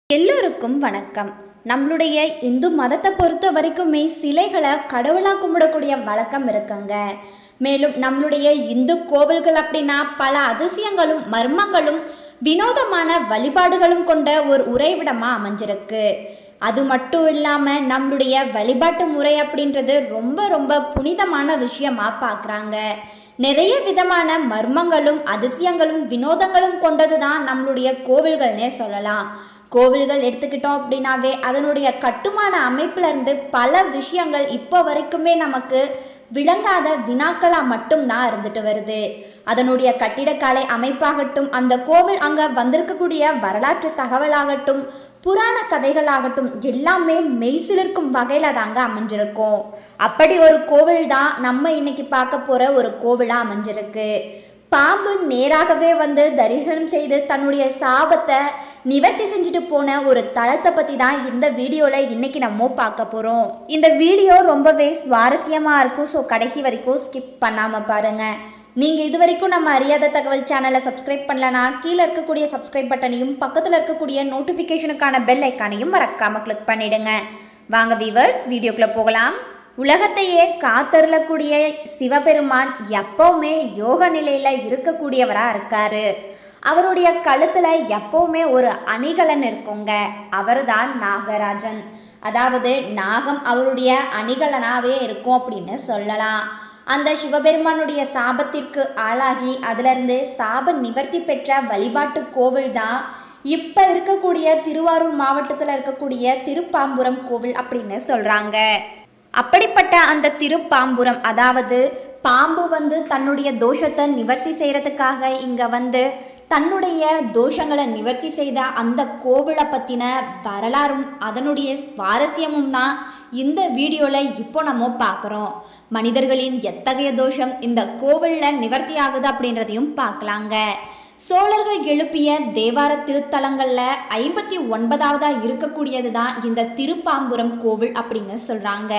எல்லோருக்கும் வணக்கம் நம்மளுடைய இந்து மதத்தை பொறுத்த வரைக்குமே சிலைகளை கடவுளாக கும்பிடக்கூடிய வழக்கம் இருக்குங்க மேலும் நம்மளுடைய இந்து கோவில்கள் அப்படின்னா பல அதிசயங்களும் மர்மங்களும் வினோதமான வழிபாடுகளும் கொண்ட ஒரு உறைவிடமாக அமைஞ்சிருக்கு அது மட்டும் இல்லாமல் நம்மளுடைய வழிபாட்டு முறை அப்படின்றது ரொம்ப ரொம்ப புனிதமான விஷயமா பார்க்குறாங்க நிறைய விதமான மர்மங்களும் அதிசயங்களும் வினோதங்களும் கொண்டது தான் நம்மளுடைய கோவில்கள்னே சொல்லலாம் கோவில்கள் எடுத்துக்கிட்டோம் அப்படின்னாவே அதனுடைய கட்டுமான அமைப்புல இருந்து பல விஷயங்கள் இப்போ வரைக்குமே நமக்கு விளங்காத வினாக்களாக மட்டும்தான் இருந்துட்டு வருது அதனுடைய கட்டிடக்கலை அமைப்பாகட்டும் அந்த கோவில் அங்கே வந்திருக்கக்கூடிய வரலாற்று தகவலாகட்டும் புராண கதைகளாகட்டும் எல்லாமே மெய்சிலிருக்கும் வகையில் தாங்க அமைஞ்சிருக்கும் அப்படி ஒரு கோவில் தான் நம்ம இன்னைக்கு பார்க்க போகிற ஒரு கோவிலாக அமைஞ்சிருக்கு பாம்பு நேராகவே வந்து தரிசனம் செய்து தன்னுடைய சாபத்தை நிவர்த்தி செஞ்சுட்டு போன ஒரு தளத்தை பற்றி தான் இந்த வீடியோவில் இன்னைக்கு நம்ம பார்க்க போகிறோம் இந்த வீடியோ ரொம்பவே சுவாரஸ்யமாக இருக்கும் ஸோ கடைசி வரைக்கும் ஸ்கிப் பண்ணாமல் பாருங்கள் நீங்கள் இது வரைக்கும் நம்ம அறியாத தகவல் சேனலை சப்ஸ்கிரைப் பண்ணலனா கீழே இருக்கக்கூடிய சப்ஸ்கிரைப் பட்டனையும் பக்கத்தில் இருக்கக்கூடிய நோட்டிஃபிகேஷனுக்கான பெல் ஐக்கானையும் மறக்காமல் கிளிக் பண்ணிடுங்க வாங்க வீவர்ஸ் வீடியோக்குள்ளே போகலாம் உலகத்தையே காத்தருளக்கூடிய சிவபெருமான் எப்பவுமே யோக நிலையில் இருக்கக்கூடியவராக இருக்காரு அவருடைய கழுத்தில் எப்பவுமே ஒரு அணிகலன் இருக்குங்க அவர்தான் நாகராஜன் அதாவது நாகம் அவருடைய அணிகலனாகவே இருக்கும் அப்படின்னு சொல்லலாம் அந்த சிவபெருமானுடைய சாபத்திற்கு ஆளாகி அதிலிருந்து சாப நிவர்த்தி பெற்ற வழிபாட்டு கோவில் தான் இப்போ இருக்கக்கூடிய திருவாரூர் மாவட்டத்தில் இருக்கக்கூடிய திருப்பாம்புரம் கோவில் அப்படின்னு சொல்கிறாங்க அப்படிப்பட்ட அந்த திருப்பாம்புரம் அதாவது பாம்பு வந்து தன்னுடைய தோஷத்தை நிவர்த்தி செய்கிறதுக்காக இங்கே வந்து தன்னுடைய தோஷங்களை நிவர்த்தி செய்த அந்த கோவிலை பற்றின வரலாறும் அதனுடைய சுவாரஸ்யமும் தான் இந்த வீடியோவில் இப்போ நம்ம பார்க்குறோம் மனிதர்களின் எத்தகைய தோஷம் இந்த கோவிலில் நிவர்த்தி ஆகுது அப்படின்றதையும் பார்க்கலாங்க சோழர்கள் எழுப்பிய தேவார திருத்தலங்களில் ஐம்பத்தி ஒன்பதாவதாக இருக்கக்கூடியது தான் இந்த திருப்பாம்புரம் கோவில் அப்படின்னு சொல்கிறாங்க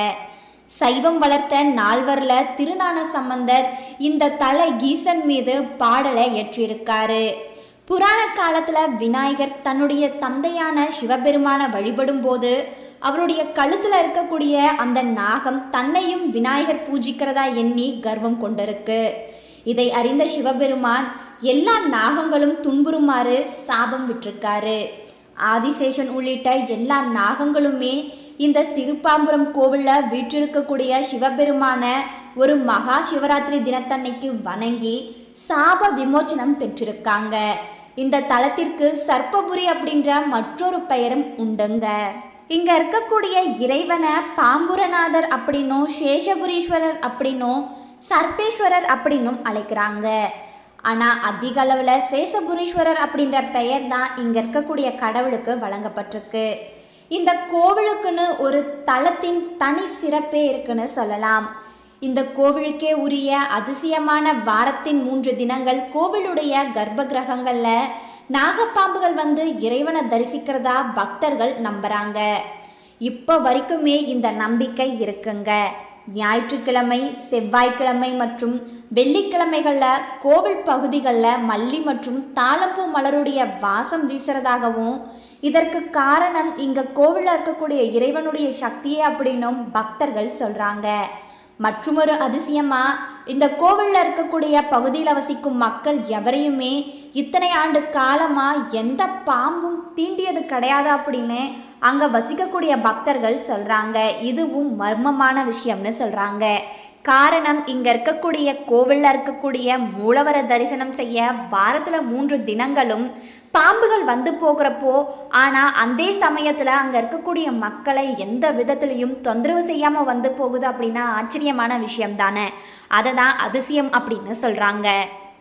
சைவம் வளர்த்த நால்வரில் திருஞான சம்பந்தர் இந்த தல ஈசன் மீது பாடலை ஏற்றியிருக்காரு புராண காலத்தில் விநாயகர் தன்னுடைய தந்தையான சிவபெருமான வழிபடும் போது அவருடைய கழுத்தில் இருக்கக்கூடிய அந்த நாகம் தன்னையும் விநாயகர் பூஜிக்கிறதா எண்ணி கர்வம் கொண்டிருக்கு இதை அறிந்த சிவபெருமான் எல்லா நாகங்களும் துன்புறுமாறு சாபம் விட்டிருக்காரு ஆதிசேஷன் உள்ளிட்ட எல்லா நாகங்களுமே இந்த திருப்பாம்புரம் கோவிலில் வீற்றிருக்கக்கூடிய சிவபெருமான ஒரு மகா சிவராத்திரி தினத்தன்னைக்கு வணங்கி சாப விமோச்சனம் பெற்றிருக்காங்க இந்த தலத்திற்கு சர்ப்பபுரி அப்படின்ற மற்றொரு பெயரும் உண்டுங்க இங்க இருக்கக்கூடிய இறைவனை பாம்புரநாதர் அப்படின்னும் சேஷபுரீஸ்வரர் அப்படின்னும் சர்ப்பேஸ்வரர் அப்படின்னும் அழைக்கிறாங்க ஆனால் அதிக அளவில் சேசபுரீஸ்வரர் அப்படின்ற பெயர் தான் இங்கே இருக்கக்கூடிய கடவுளுக்கு வழங்கப்பட்டிருக்கு இந்த கோவிலுக்குன்னு ஒரு தலத்தின் தனி சிறப்பே இருக்குன்னு சொல்லலாம் இந்த கோவிலுக்கே உரிய அதிசயமான வாரத்தின் மூன்று தினங்கள் கோவிலுடைய கர்ப்ப கிரகங்களில் நாகப்பாம்புகள் வந்து இறைவனை தரிசிக்கிறதா பக்தர்கள் நம்புகிறாங்க இப்போ வரைக்குமே இந்த நம்பிக்கை இருக்குங்க ஞாயிற்றுக்கிழமை செவ்வாய்க்கிழமை மற்றும் வெள்ளிக்கிழமைகளில் கோவில் பகுதிகளில் மல்லி மற்றும் தாளம்பூ மலருடைய வாசம் வீசுறதாகவும் இதற்கு காரணம் இங்கே கோவிலில் இருக்கக்கூடிய இறைவனுடைய சக்தியே அப்படின்னும் பக்தர்கள் சொல்கிறாங்க மற்றொரு அதிசயமாக இந்த கோவிலில் இருக்கக்கூடிய பகுதியில் வசிக்கும் மக்கள் எவரையுமே இத்தனை ஆண்டு காலமாக எந்த பாம்பும் தீண்டியது கிடையாது அப்படின்னு அங்கே வசிக்கக்கூடிய பக்தர்கள் சொல்கிறாங்க இதுவும் மர்மமான விஷயம்னு சொல்கிறாங்க காரணம் இங்கே இருக்கக்கூடிய கோவிலில் இருக்கக்கூடிய மூலவரை தரிசனம் செய்ய வாரத்தில் மூன்று தினங்களும் பாம்புகள் வந்து போகிறப்போ ஆனால் அந்த சமயத்தில் அங்கே இருக்கக்கூடிய மக்களை எந்த விதத்துலையும் தொந்தரவு செய்யாமல் வந்து போகுது அப்படின்னா ஆச்சரியமான விஷயம் தானே அதை தான் அதிசயம் அப்படின்னு சொல்கிறாங்க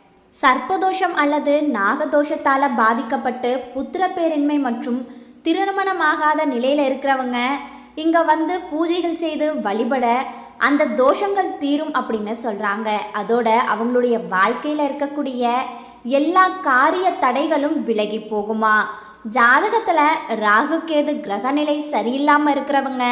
சர்ப்பதோஷம் அல்லது நாகதோஷத்தால் பாதிக்கப்பட்டு புத்திர பேரின்மை மற்றும் திருமணமாகாத நிலையில் இருக்கிறவங்க இங்கே வந்து பூஜைகள் செய்து வழிபட அந்த தோஷங்கள் தீரும் அப்படின்னு சொல்கிறாங்க அதோட அவங்களுடைய வாழ்க்கையில் இருக்கக்கூடிய எல்லா காரிய தடைகளும் விலகி போகுமா ஜாதகத்தில் ராகு கேது கிரகநிலை சரியில்லாமல் இருக்கிறவங்க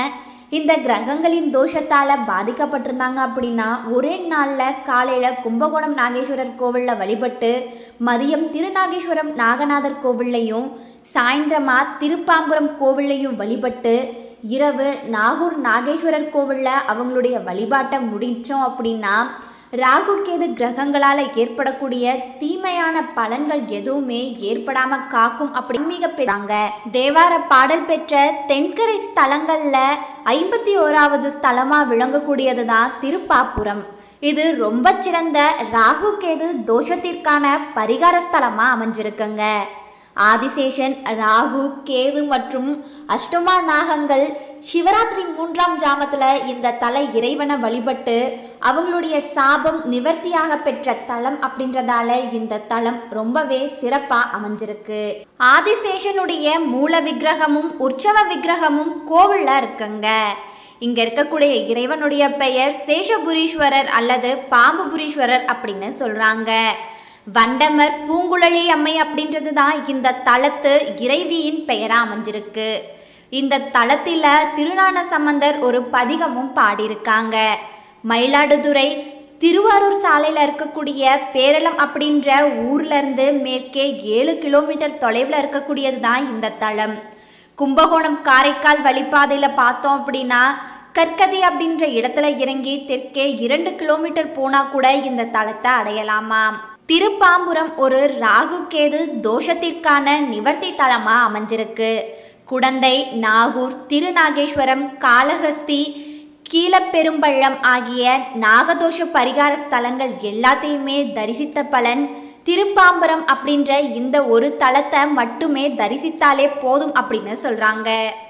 இந்த கிரகங்களின் தோஷத்தால் பாதிக்கப்பட்டிருந்தாங்க அப்படின்னா ஒரே நாளில் காலையில் கும்பகோணம் நாகேஸ்வரர் கோவிலில் வழிபட்டு மதியம் திருநாகேஸ்வரம் நாகநாதர் கோவில்லையும் சாயந்தரமா திருப்பாம்புரம் கோவில்லையும் வழிபட்டு இரவு நாகூர் நாகேஸ்வரர் கோவிலில் அவங்களுடைய வழிபாட்டை முடித்தோம் அப்படின்னா ராகு கேது கிரகங்களால் ஏற்படக்கூடிய தீமையான பலன்கள் எதுவுமே ஏற்படாம காக்கும் அப்படின்னு மிக பெறாங்க தேவார பாடல் பெற்ற தென்கரை ஸ்தலங்கள்ல ஐம்பத்தி ஓராவது ஸ்தலமா விளங்கக்கூடியது தான் திருப்பாப்புரம் இது ரொம்ப சிறந்த ராகு கேது தோஷத்திற்கான பரிகார ஸ்தலமா அமைஞ்சிருக்குங்க ஆதிசேஷன் ராகு கேது மற்றும் அஷ்டமா நாகங்கள் சிவராத்திரி மூன்றாம் ஜாமத்தில் இந்த தல இறைவனை வழிபட்டு அவங்களுடைய சாபம் நிவர்த்தியாக பெற்ற தலம் அப்படின்றதால இந்த தலம் ரொம்பவே சிறப்பாக அமைஞ்சிருக்கு ஆதிசேஷனுடைய மூல விக்கிரகமும் உற்சவ விக்கிரகமும் கோவிலில் இருக்குங்க இங்க இருக்கக்கூடிய இறைவனுடைய பெயர் சேஷபுரீஸ்வரர் அல்லது பாம்புபுரீஸ்வரர் அப்படின்னு சொல்றாங்க வண்டமர் பூங்குழலி அம்மை அப்படின்றது தான் இந்த தலத்து இறைவியின் பெயரா அமைஞ்சிருக்கு இந்த தலத்தில் திருஞான சம்பந்தர் ஒரு பதிகமும் பாடியிருக்காங்க மயிலாடுதுறை திருவாரூர் சாலையில் இருக்கக்கூடிய பேரளம் அப்படின்ற ஊர்ல இருந்து மேற்கே ஏழு கிலோமீட்டர் தொலைவில் இருக்கக்கூடியது தான் இந்த தலம் கும்பகோணம் காரைக்கால் வழிப்பாதையில் பார்த்தோம் அப்படின்னா கற்கதி அப்படின்ற இடத்துல இறங்கி தெற்கே இரண்டு கிலோமீட்டர் போனால் கூட இந்த தலத்தை அடையலாமாம் திருப்பாம்புரம் ஒரு ராகு கேது தோஷத்திற்கான நிவர்த்தி தலமா அமைஞ்சிருக்கு குடந்தை நாகூர் திருநாகேஸ்வரம் காளஹஸ்தி கீழப்பெரும்பள்ளம் ஆகிய நாகதோஷ பரிகார ஸ்தலங்கள் எல்லாத்தையுமே தரிசித்த பலன் திருப்பாம்பரம் அப்படின்ற இந்த ஒரு தலத்தை மட்டுமே தரிசித்தாலே போதும் அப்படின்னு சொல்றாங்க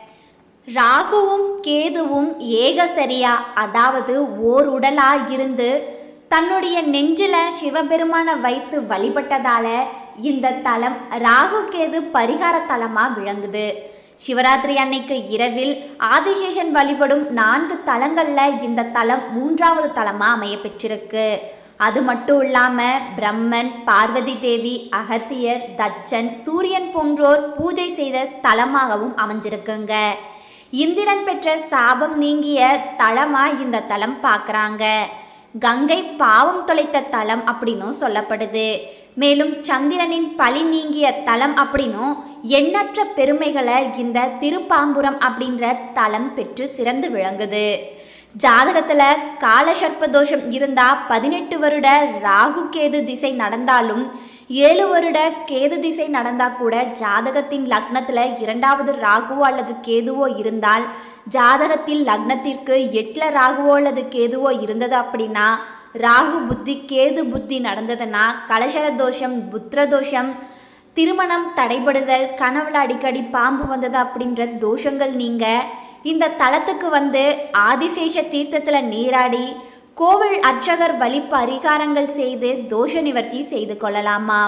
ராகுவும் கேதுவும் ஏகசரியா அதாவது ஓர் உடலா இருந்து தன்னுடைய நெஞ்சில சிவபெருமானை வைத்து வழிபட்டதால இந்த தலம் ராகு கேது பரிகார தலமா விளங்குது சிவராத்திரி அன்னைக்கு இரவில் ஆதிசேஷன் வழிபடும் நான்கு தலங்கள்ல இந்த தலம் மூன்றாவது தலமா அமைய பெற்றிருக்கு அது மட்டும் இல்லாம பிரம்மன் பார்வதி தேவி அகத்தியர் தச்சன் சூரியன் போன்றோர் பூஜை செய்த ஸ்தலமாகவும் அமைஞ்சிருக்குங்க இந்திரன் பெற்ற சாபம் நீங்கிய தலமா இந்த தலம் பார்க்குறாங்க கங்கை பாவம் தொலைத்த தலம் அப்படின்னும் சொல்லப்படுது மேலும் சந்திரனின் பழி நீங்கிய தலம் அப்படின்னும் எண்ணற்ற பெருமைகளை இந்த திருப்பாம்புரம் அப்படின்ற தலம் பெற்று சிறந்து விளங்குது ஜாதகத்தில் காலசர்ப்ப தோஷம் இருந்தால் பதினெட்டு வருட ராகு கேது திசை நடந்தாலும் ஏழு வருட கேது திசை நடந்தால் கூட ஜாதகத்தின் லக்னத்தில் இரண்டாவது ராகுவோ அல்லது கேதுவோ இருந்தால் ஜாதகத்தில் லக்னத்திற்கு எட்டில் ராகுவோ அல்லது கேதுவோ இருந்தது அப்படின்னா ராகு புத்தி கேது புத்தி நடந்ததுன்னா கலசர தோஷம் புத்திர தோஷம் திருமணம் தடைபடுதல் கனவுல அடிக்கடி பாம்பு வந்தது அப்படின்ற தோஷங்கள் நீங்க இந்த தலத்துக்கு வந்து ஆதிசேஷ தீர்த்தத்தில் நீராடி கோவில் அர்ச்சகர் வழி பரிகாரங்கள் செய்து தோஷ நிவர்த்தி செய்து கொள்ளலாமாம்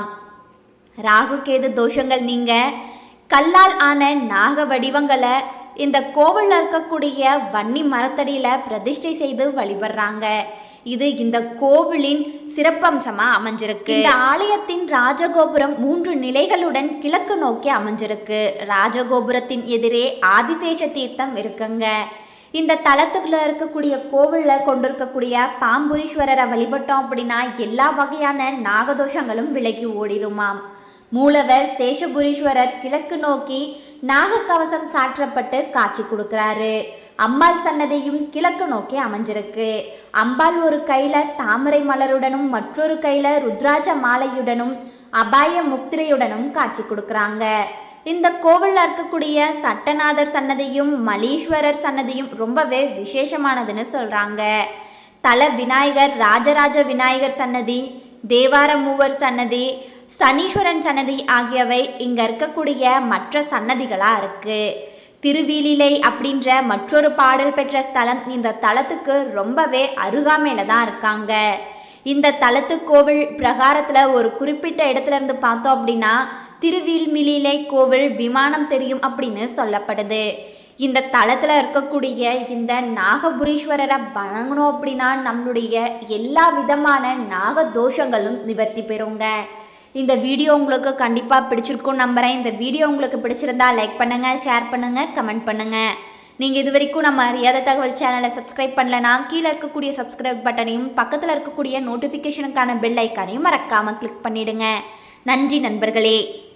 ராகு கேது தோஷங்கள் நீங்க கல்லால் ஆன நாக வடிவங்களை இந்த கோவிலில் இருக்கக்கூடிய வன்னி மரத்தடியில் பிரதிஷ்டை செய்து வழிபடுறாங்க இது இந்த கோவிலின் சிறப்பம்சமா அமைஞ்சிருக்கு இந்த ஆலயத்தின் ராஜகோபுரம் மூன்று நிலைகளுடன் கிழக்கு நோக்கி அமைஞ்சிருக்கு ராஜகோபுரத்தின் எதிரே ஆதிசேஷ தீர்த்தம் இருக்குங்க இந்த தலத்துக்குள்ள இருக்கக்கூடிய கோவிலில் கொண்டிருக்கக்கூடிய பாம்புரீஸ்வரரை வழிபட்டோம் அப்படின்னா எல்லா வகையான நாகதோஷங்களும் விலகி ஓடிடுமாம் மூலவர் சேஷபுரீஸ்வரர் கிழக்கு நோக்கி நாகக்கவசம் சாற்றப்பட்டு காட்சி கொடுக்குறாரு அம்பாள் சன்னதியும் கிழக்கு நோக்கி அமைஞ்சிருக்கு அம்பாள் ஒரு கையில தாமரை மலருடனும் மற்றொரு கையில ருத்ராஜ மாலையுடனும் அபாய முத்திரையுடனும் காட்சி கொடுக்குறாங்க இந்த கோவிலில் இருக்கக்கூடிய சட்டநாதர் சன்னதியும் மலீஸ்வரர் சன்னதியும் ரொம்பவே விசேஷமானதுன்னு சொல்கிறாங்க தல விநாயகர் ராஜராஜ விநாயகர் சன்னதி தேவார மூவர் சன்னதி சனீஸ்வரன் சன்னதி ஆகியவை இங்கே இருக்கக்கூடிய மற்ற சன்னதிகளாக இருக்குது திருவீலிலை அப்படின்ற மற்றொரு பாடல் பெற்ற ஸ்தலம் இந்த தலத்துக்கு ரொம்பவே அருகாமையில தான் இருக்காங்க இந்த தலத்து கோவில் பிரகாரத்தில் ஒரு குறிப்பிட்ட இடத்துல இருந்து பார்த்தோம் அப்படின்னா திருவில்மிலிலை கோவில் விமானம் தெரியும் அப்படின்னு சொல்லப்படுது இந்த தலத்தில் இருக்கக்கூடிய இந்த நாகபுரீஸ்வரரை வணங்கணும் அப்படின்னா நம்மளுடைய எல்லா விதமான நாக தோஷங்களும் நிவர்த்தி பெறுங்க இந்த வீடியோ உங்களுக்கு கண்டிப்பாக பிடிச்சிருக்கும் நம்புகிறேன் இந்த வீடியோ உங்களுக்கு பிடிச்சிருந்தா லைக் பண்ணுங்கள் ஷேர் பண்ணுங்கள் கமெண்ட் பண்ணுங்கள் நீங்கள் இது வரைக்கும் நம்ம அறியாத தகவல் சேனலை சப்ஸ்கிரைப் பண்ணலனா கீழே இருக்கக்கூடிய சப்ஸ்கிரைப் பட்டனையும் பக்கத்தில் இருக்கக்கூடிய நோட்டிஃபிகேஷனுக்கான பெல் ஐக்கானையும் மறக்காமல் கிளிக் பண்ணிடுங்க நன்றி நண்பர்களே